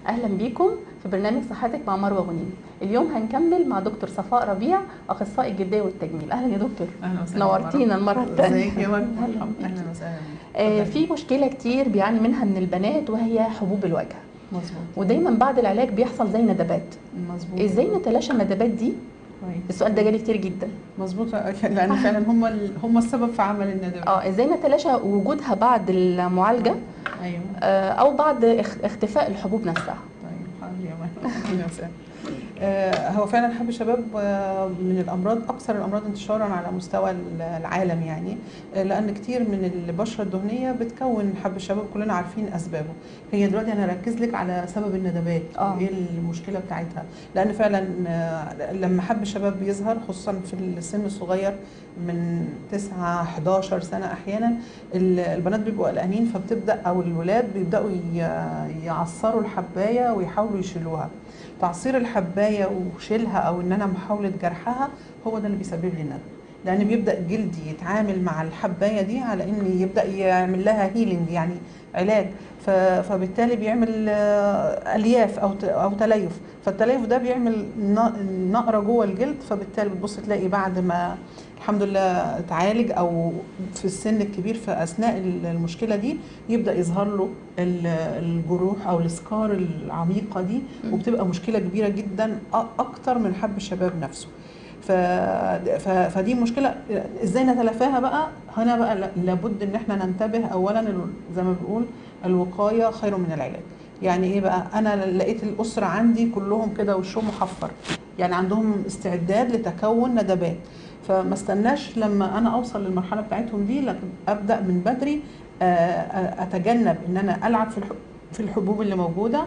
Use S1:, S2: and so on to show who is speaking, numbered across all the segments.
S1: اهلا بيكم في برنامج صحتك مع مروه غنيم اليوم هنكمل مع دكتور صفاء ربيع اخصائي الجلديه والتجميل اهلا يا دكتور
S2: اهلا وسهلا
S1: نورتينا المره الثانيه
S2: ازيك يا مرحبا
S1: أهلا بيكي.
S2: اهلا وسهلا
S1: آه
S2: اتفضلي.
S1: في مشكله كتير بيعاني منها من البنات وهي حبوب الوجه
S2: مظبوط
S1: ودايما بعد العلاج بيحصل زي ندبات
S2: مظبوط
S1: ازاي نتلاشى الندبات دي
S2: كويس.
S1: السؤال ده جالي كتير جدا
S2: مظبوط لان فعلا هم ال- هم السبب في عمل الندم
S1: اه ازاي نتلاشى وجودها بعد المعالجه
S2: ايوه
S1: آه او بعد اخ- اختفاء الحبوب نفسها
S2: طيب حاضر يا مرحبا أهلا وسهلا. آه، هو فعلا حب الشباب آه، من الامراض اكثر الامراض انتشارا على مستوى ال- العالم يعني آه، لان كتير من البشره الدهنيه بتكون حب الشباب كلنا عارفين اسبابه هي دلوقتي انا هركز لك على سبب الندبات
S1: آه.
S2: ايه المشكله بتاعتها لان فعلا آه، لما حب الشباب بيظهر خصوصا في السن الصغير من 9 11 سنه احيانا ال- البنات بيبقوا قلقانين فبتبدا او الولاد بيبداوا ي- يعصروا الحبايه ويحاولوا يشيلوها تعصير الحبايه وشيلها او ان انا محاوله جرحها هو ده اللي بيسبب لي الندم لان بيبدا جلدي يتعامل مع الحبايه دي على ان يبدا يعمل لها هيلينج يعني علاج ف- فبالتالي بيعمل آه، الياف او ت- او تليف فالتليف ده بيعمل ن- نقره جوه الجلد فبالتالي بتبص تلاقي بعد ما الحمد لله اتعالج او في السن الكبير في اثناء المشكله دي يبدا يظهر له ال- الجروح او السكار العميقه دي
S1: مم.
S2: وبتبقى مشكله كبيره جدا أ- اكتر من حب الشباب نفسه ف... ف... فدي مشكله ازاي نتلافاها بقى هنا بقى ل- لابد ان احنا ننتبه اولا ال- زي ما بنقول الوقايه خير من العلاج يعني ايه بقى انا لقيت الاسره عندي كلهم كده وشهم محفر يعني عندهم استعداد لتكون ندبات فما استناش لما انا اوصل للمرحله بتاعتهم دي لكن ابدا من بدري آه، آه، اتجنب ان انا العب في الح- في الحبوب اللي موجوده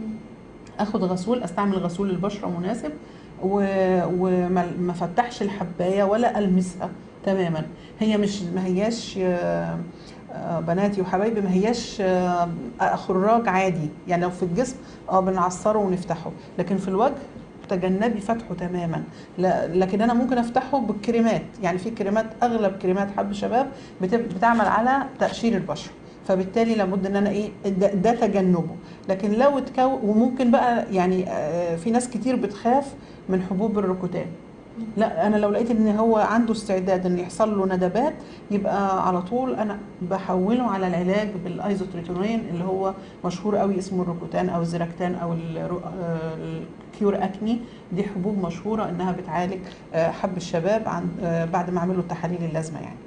S2: اخد غسول استعمل غسول البشره مناسب و- وما ما فتحش الحبايه ولا المسها تماما هي مش ما هياش آه، آه، بناتي وحبايبي ما هياش آه، خراج عادي يعني لو في الجسم اه بنعصره ونفتحه لكن في الوجه تجنبي فتحه تماما لا- لكن انا ممكن افتحه بالكريمات يعني في كريمات اغلب كريمات حب شباب بت- بتعمل على تقشير البشره فبالتالي لابد ان انا ايه ده, ده تجنبه لكن لو اتكون وممكن بقى يعني آه، في ناس كتير بتخاف من حبوب الركوتان لا انا لو لقيت ان هو عنده استعداد ان يحصل له ندبات يبقى على طول انا بحوله على العلاج بالايزوتريتونين اللي هو مشهور قوي اسمه الروكوتان او الزيراكتان او الرو- آه، الكيور اكني دي حبوب مشهوره انها بتعالج آه، حب الشباب عن آه، بعد ما اعمل له التحاليل اللازمه يعني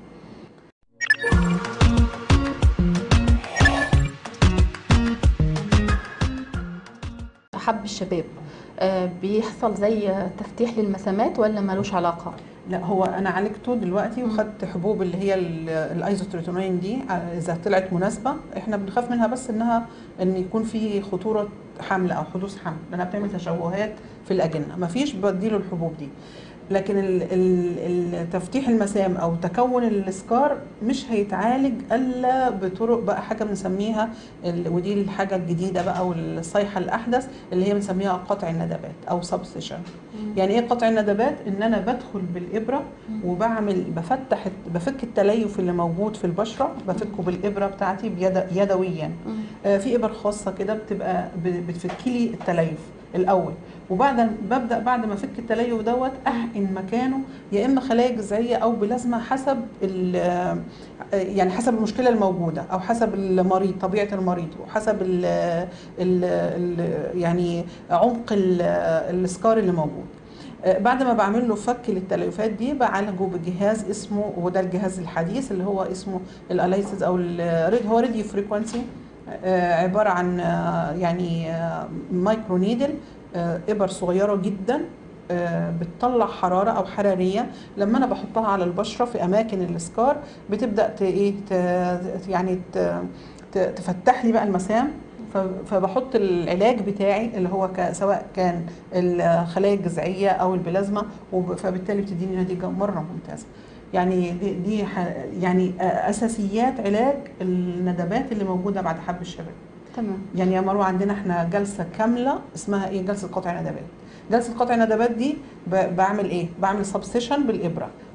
S1: حب الشباب آه بيحصل زي تفتيح للمسامات ولا ملوش علاقه
S2: لا هو انا عالجته دلوقتي
S1: مم.
S2: وخدت حبوب اللي هي ال- الايزوتريتونين دي ع- اذا طلعت مناسبه احنا بنخاف منها بس انها ان يكون في خطوره حمل او حدوث حمل لانها بتعمل تشوهات في الاجنه مفيش بديله الحبوب دي لكن ال- ال- ال- تفتيح المسام او تكون السكار مش هيتعالج الا بطرق بقى حاجه بنسميها ال- ودي الحاجه الجديده بقى والصيحه الاحدث اللي هي بنسميها قطع الندبات او سبسيشن يعني ايه قطع الندبات ان انا بدخل بالابره وبعمل بفتح بفك التليف اللي موجود في البشره بفكه بالابره بتاعتي بيد يدويا
S1: مم.
S2: آه، في ابر خاصه كده بتبقى ب- بتفكي لي التليف الاول وبعد ببدا بعد ما افك التليف دوت احقن مكانه يا اما خلايا جذعيه او بلازما حسب ال- آه، يعني حسب المشكله الموجوده او حسب المريض طبيعه المريض وحسب ال ال ال يعني عمق ال- السكار اللي موجود آه، بعد ما بعمل له فك للتليفات دي بعالجه بجهاز اسمه وده الجهاز الحديث اللي هو اسمه الاليسيس او ال- هو راديو فريكونسي عباره عن آه، يعني آه، مايكرو نيدل آه، ابر صغيره جدا آه، بتطلع حراره او حراريه لما انا بحطها على البشره في اماكن السكار بتبدا ت- ايه ت- يعني ت- ت- تفتح لي بقى المسام ف- فبحط العلاج بتاعي اللي هو ك- سواء كان الخلايا الجذعيه او البلازما وب- فبالتالي بتديني نتيجه مره ممتازه يعني دي, دي ح- يعني اساسيات علاج الندبات اللي موجوده بعد حب الشباب
S1: تمام
S2: يعني يا مروه عندنا احنا جلسه كامله اسمها ايه جلسه قطع ندبات جلسه قطع الندبات دي ب- بعمل ايه بعمل سبسيشن بالابره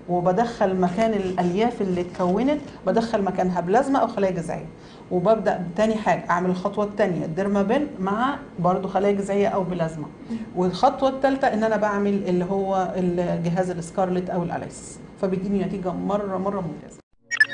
S2: وبدخل مكان الالياف اللي اتكونت بدخل مكانها بلازما او خلايا جذعيه وببدا تاني حاجه اعمل الخطوه الثانيه الديرمابين مع برضو خلايا جذعيه او بلازما والخطوه الثالثه ان انا بعمل اللي هو الجهاز السكارلت او الاليس فبيديني نتيجه مره مره ممتازه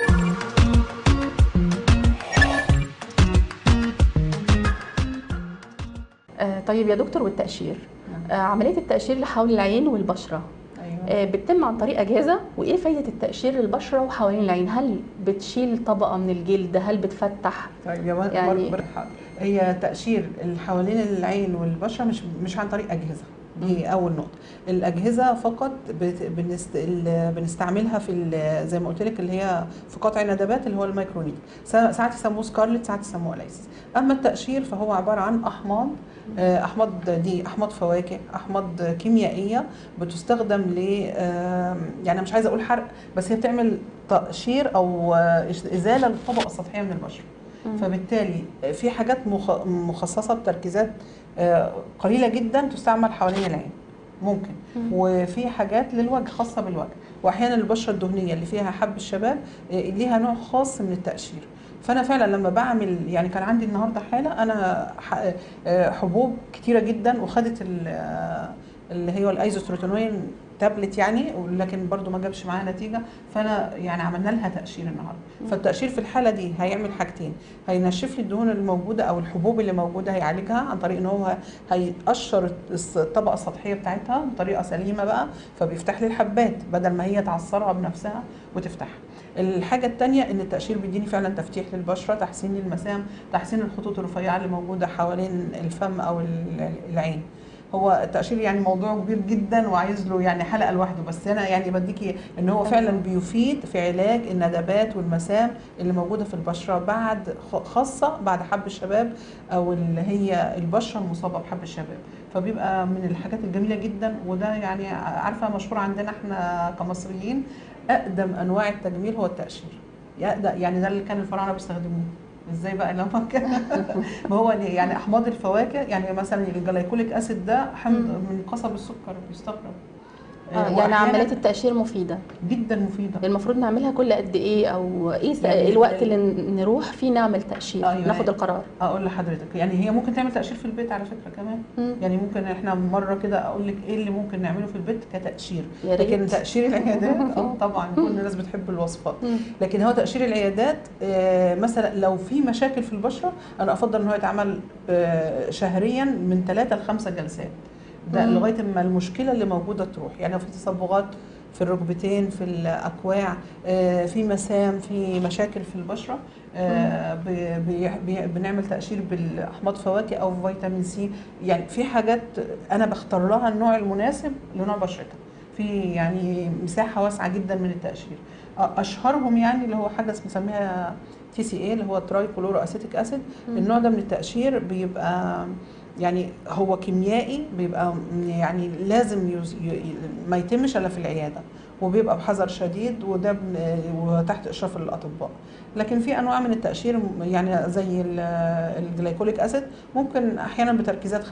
S1: آه، طيب يا دكتور والتقشير آه، عمليه التقشير اللي حول العين والبشره
S2: ايوه
S1: آه، بتتم عن طريق اجهزه وايه فايده التقشير للبشره وحوالين العين هل بتشيل طبقه من الجلد هل بتفتح
S2: طيب يا مر-
S1: يعني-
S2: مر- مر- هي تقشير اللي حوالين العين والبشره مش مش عن طريق اجهزه دي اول نقطه الاجهزه فقط بت- بنست... ال- بنستعملها في ال- زي ما قلت لك اللي هي في قطع الندبات اللي هو الميكرونيك سا- ساعات يسموه سكارلت ساعات يسموه اليسيس اما التقشير فهو عباره عن احماض آه، احماض دي احماض فواكه احماض كيميائيه بتستخدم ل آه، يعني مش عايزه اقول حرق بس هي بتعمل تقشير او آه، ازاله للطبقه السطحيه من البشره فبالتالي في حاجات مخ- مخصصه بتركيزات آه، قليله جدا تستعمل حوالين العين ممكن
S1: مم.
S2: وفي حاجات للوجه خاصه بالوجه واحيانا البشره الدهنيه اللي فيها حب الشباب آه، ليها نوع خاص من التقشير فانا فعلا لما بعمل يعني كان عندي النهارده حاله انا ح- آه، حبوب كتيره جدا وخدت ال- آه، اللي هي الايزوتروتونين تابلت يعني ولكن برضو ما جابش معاها نتيجه فانا يعني عملنا لها تقشير النهارده فالتقشير في الحاله دي هيعمل حاجتين هينشف لي الدهون الموجوده او الحبوب اللي موجوده هيعالجها عن طريق ان هو هيقشر الس- الطبقه السطحيه بتاعتها بطريقه سليمه بقى فبيفتح لي الحبات بدل ما هي تعصرها بنفسها وتفتحها الحاجه الثانيه ان التقشير بيديني فعلا تفتيح للبشره تحسين للمسام تحسين الخطوط الرفيعه اللي موجوده حوالين الفم او ال- العين هو التقشير يعني موضوع كبير جدا وعايز له يعني حلقه لوحده بس انا يعني بديكي ان هو فعلا بيفيد في علاج الندبات والمسام اللي موجوده في البشره بعد خ- خاصه بعد حب الشباب او اللي هي البشره المصابه بحب الشباب فبيبقى من الحاجات الجميله جدا وده يعني عارفه مشهور عندنا احنا كمصريين اقدم انواع التجميل هو التقشير يقدم- يعني ده اللي كان الفراعنه بيستخدموه ازاي بقى لما كان ما هو ليه؟ يعني احماض الفواكه يعني مثلا الجلايكوليك اسيد ده حمض
S1: مم.
S2: من قصب السكر بيستخرج
S1: آه، يعني
S2: وأحياناً
S1: عمليه التقشير مفيده
S2: جدا مفيده
S1: المفروض نعملها كل قد ايه او ايه س-
S2: يعني
S1: الوقت
S2: ال-
S1: اللي ن- نروح فيه نعمل تقشير
S2: أيوة.
S1: ناخد القرار
S2: اقول لحضرتك يعني هي ممكن تعمل تقشير في البيت على فكره كمان
S1: مم.
S2: يعني ممكن احنا مره كده اقول لك ايه اللي ممكن نعمله في البيت كتقشير
S1: يا ريت.
S2: لكن تقشير العيادات اه طبعا كل الناس بتحب الوصفات
S1: مم.
S2: لكن هو تقشير العيادات آه، مثلا لو في مشاكل في البشره انا افضل ان هو يتعمل آه، شهريا من ثلاثة لخمسة جلسات ده
S1: مم.
S2: لغايه ما المشكله اللي موجوده تروح يعني لو في تصبغات في الركبتين في الاكواع آه، في مسام في مشاكل في البشره آه، ب- بي- بي- بنعمل تقشير بالاحماض فواكه او فيتامين سي يعني في حاجات انا بختار لها النوع المناسب لنوع بشرتها في يعني مساحه واسعه جدا من التقشير آه، اشهرهم يعني اللي هو حاجه بنسميها تي سي اي اللي هو تراي كلورو اسيتيك اسيد
S1: مم.
S2: النوع ده من التقشير بيبقى يعني هو كيميائي بيبقى يعني لازم يز- ي- ما يتمش الا في العياده وبيبقى بحذر شديد وده بن- وتحت اشراف الاطباء لكن في انواع من التقشير م- يعني زي ال- الجلايكوليك اسيد ممكن احيانا بتركيزات 5%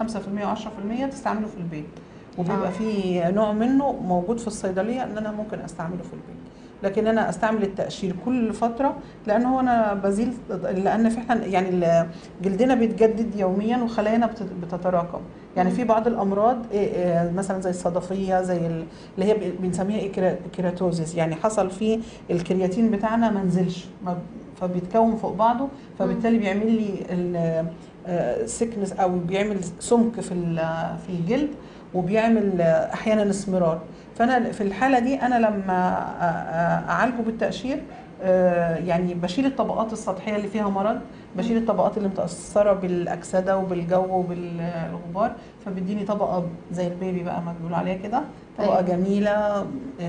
S2: و10% تستعمله في البيت وبيبقى
S1: آه.
S2: في نوع منه موجود في الصيدليه ان انا ممكن استعمله في البيت لكن انا استعمل التقشير كل فتره لان هو انا بزيل لان فعلا يعني ال- جلدنا بيتجدد يوميا وخلايانا بت- بتتراكم يعني في بعض الامراض إيه إيه مثلا زي الصدفيه زي ال- اللي هي ب- بنسميها إكرا- كيراتوزيس يعني حصل فيه الكرياتين بتاعنا ما نزلش ما ب- فبيتكون فوق بعضه فبالتالي بيعمل لي سكنس او بيعمل سمك في ال- في الجلد وبيعمل آه، احيانا اسمرار فانا في الحاله دي انا لما آه، آه، اعالجه بالتقشير آه، يعني بشيل الطبقات السطحيه اللي فيها مرض بشيل الطبقات اللي متاثره بالاكسده وبالجو وبالغبار فبيديني طبقه زي البيبي بقى ما بيقولوا عليها كده طبقه
S1: أيوة.
S2: جميله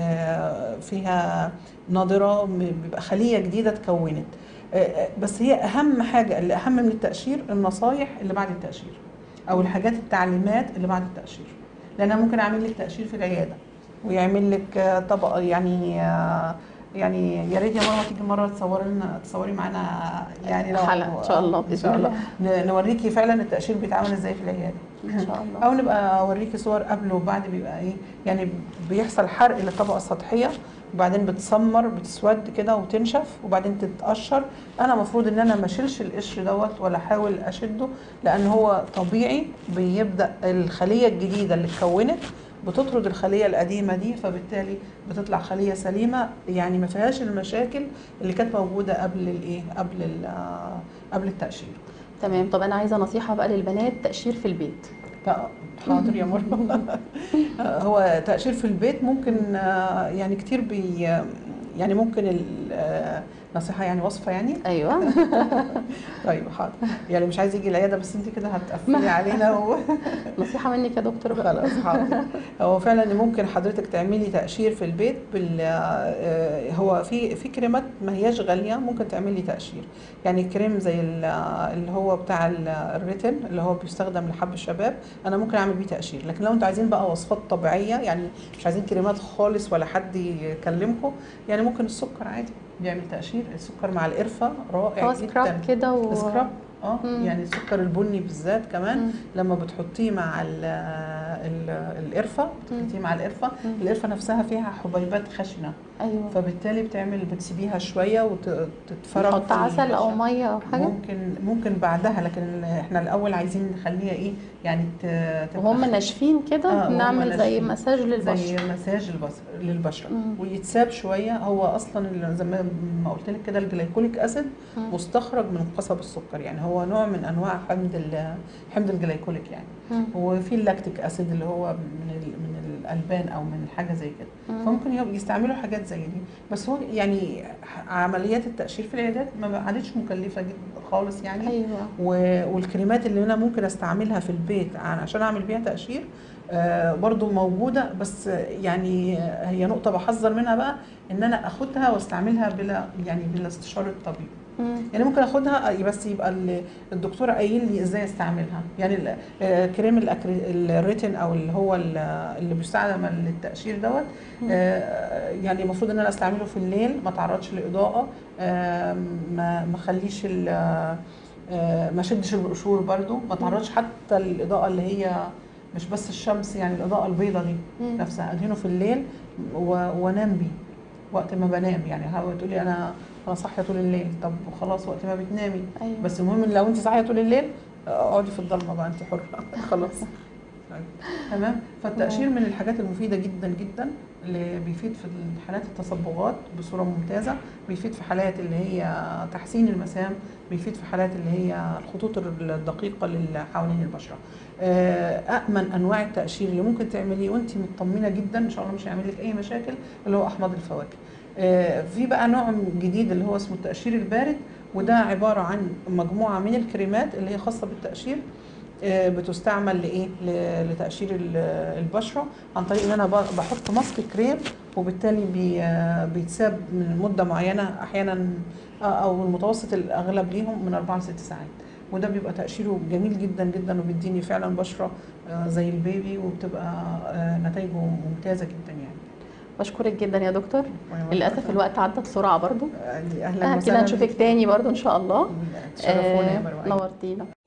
S2: آه، فيها ناضره م- بيبقى خليه جديده اتكونت آه، آه، بس هي اهم حاجه اللي اهم من التقشير النصايح اللي بعد التقشير او الحاجات التعليمات اللي بعد التقشير لان أنا ممكن اعمل لك تقشير في العياده ويعمل لك آه، طبقه يعني آه، يعني يا ريت يا ماما تيجي مره تصوري لنا تصوري معانا يعني لو
S1: حلقة إن شاء الله
S2: ان
S1: بإذن
S2: شاء الله
S1: الله.
S2: ن- نوريكي فعلا التقشير بيتعمل ازاي في العياده
S1: ان شاء الله
S2: او نبقى اوريكي صور قبل وبعد بيبقى ايه يعني بيحصل حرق للطبقه السطحيه وبعدين بتسمر بتسود كده وتنشف وبعدين تتقشر انا المفروض ان انا ما اشيلش القشر دوت ولا احاول اشده لان هو طبيعي بيبدا الخليه الجديده اللي اتكونت بتطرد الخليه القديمه دي فبالتالي بتطلع خليه سليمه يعني ما فيهاش المشاكل اللي كانت موجوده قبل الايه قبل ال- آه، قبل التقشير
S1: تمام طب انا عايزه نصيحه بقى للبنات تقشير في البيت
S2: لا، حاضر يا مروه هو تقشير في البيت ممكن آه، يعني كتير بي يعني ممكن ال- آه، نصيحه يعني وصفه يعني
S1: ايوه
S2: طيب حاضر يعني مش عايز يجي العياده بس انت كده هتقفلي علينا و...
S1: نصيحه منك يا دكتور بقى
S2: خلاص حاضر هو فعلا ممكن حضرتك تعملي تقشير في البيت بال آه، هو في في كريمات ما هياش غاليه ممكن تعملي تقشير يعني كريم زي ال- اللي هو بتاع ال- الريتن اللي هو بيستخدم لحب الشباب انا ممكن اعمل بيه تقشير لكن لو انتوا عايزين بقى وصفات طبيعيه يعني مش عايزين كريمات خالص ولا حد يكلمكم يعني ممكن السكر عادي بيعمل تقشير السكر مع القرفه رائع
S1: هو
S2: جدا
S1: سكراب كده و
S2: سكراب اه
S1: مم.
S2: يعني السكر البني بالذات كمان
S1: مم.
S2: لما بتحطيه مع ال ال القرفه بتحطيه مع القرفه
S1: مم.
S2: القرفه نفسها فيها حبيبات خشنه
S1: ايوه
S2: فبالتالي بتعمل بتسيبيها شويه وتتفرغ
S1: نحط
S2: في
S1: عسل او
S2: البشرة.
S1: ميه او حاجه
S2: ممكن ممكن بعدها لكن احنا الاول عايزين نخليها ايه يعني ت- تبقى
S1: وهم ناشفين كده
S2: آه، وهم
S1: نعمل زي
S2: ناشفين.
S1: مساج
S2: زي
S1: للبشره
S2: مساج البصر للبشره
S1: مم.
S2: ويتساب شويه هو اصلا ال- زي ما ما قلت لك كده الجلايكوليك اسيد
S1: مم.
S2: مستخرج من قصب السكر يعني هو نوع من انواع حمض ال- حمض الجلايكوليك يعني
S1: مم.
S2: وفي اللاكتيك اسيد اللي هو من ال- من الالبان او من حاجه زي كده
S1: مم.
S2: فممكن يب- يستعملوا حاجات زي دي بس هو يعني عمليات التقشير في العيادات ما عادتش مكلفه جدا خالص يعني
S1: ايوه
S2: و- والكريمات اللي انا ممكن استعملها في البيت ع- عشان اعمل بيها تقشير آه، برضو موجودة بس يعني آه، هي نقطة بحذر منها بقى ان انا اخدها واستعملها بلا يعني بلا استشارة الطبيب
S1: مم.
S2: يعني ممكن اخدها آه، بس يبقى ال- الدكتور قايل لي ازاي استعملها يعني ال- آه، كريم الأكري- الريتين او اللي هو ال- اللي بيستخدم للتقشير دوت آه، يعني المفروض ان انا استعمله في الليل ما تعرضش لاضاءة آه، ما ما اخليش ال- آه، ما شدش القشور برضو ما تعرضش حتى الاضاءة اللي هي مش بس الشمس يعني الاضاءة البيضاء دي
S1: مم.
S2: نفسها ادهنه في الليل و- وانام بيه وقت ما بنام يعني هو تقولي انا انا صاحيه طول الليل طب خلاص وقت ما بتنامي
S1: ايوه
S2: بس المهم إن لو انت صاحيه طول الليل اقعدي في الضلمه بقى انت حره خلاص تمام فالتقشير من الحاجات المفيده جدا جدا اللي بيفيد في حالات التصبغات بصوره ممتازه بيفيد في حالات اللي هي تحسين المسام بيفيد في حالات اللي هي الخطوط الدقيقه اللي حوالين البشره آه، امن انواع التقشير اللي ممكن تعمليه وانت مطمنه جدا ان شاء الله مش هيعمل لك اي مشاكل اللي هو احماض الفواكه آه، في بقى نوع جديد اللي هو اسمه التقشير البارد وده عباره عن مجموعه من الكريمات اللي هي خاصه بالتقشير آه، بتستعمل لايه ل- لتقشير ال- البشره عن طريق ان انا ب- بحط ماسك كريم وبالتالي بي آه، بيتساب من مده معينه احيانا آه، او المتوسط الاغلب ليهم من 4 ل 6 ساعات وده بيبقى تقشيره جميل جدا جدا وبيديني فعلا بشره آه، زي البيبي وبتبقى آه، نتائجه ممتازه جدا يعني
S1: بشكرك جدا يا دكتور للاسف الوقت عدى بسرعه برضو
S2: آه،
S1: آه،
S2: اهلا
S1: كده
S2: وسهلا
S1: نشوفك تاني برضو ان شاء الله
S2: تشرفونا يا
S1: آه،
S2: مروه
S1: نورتينا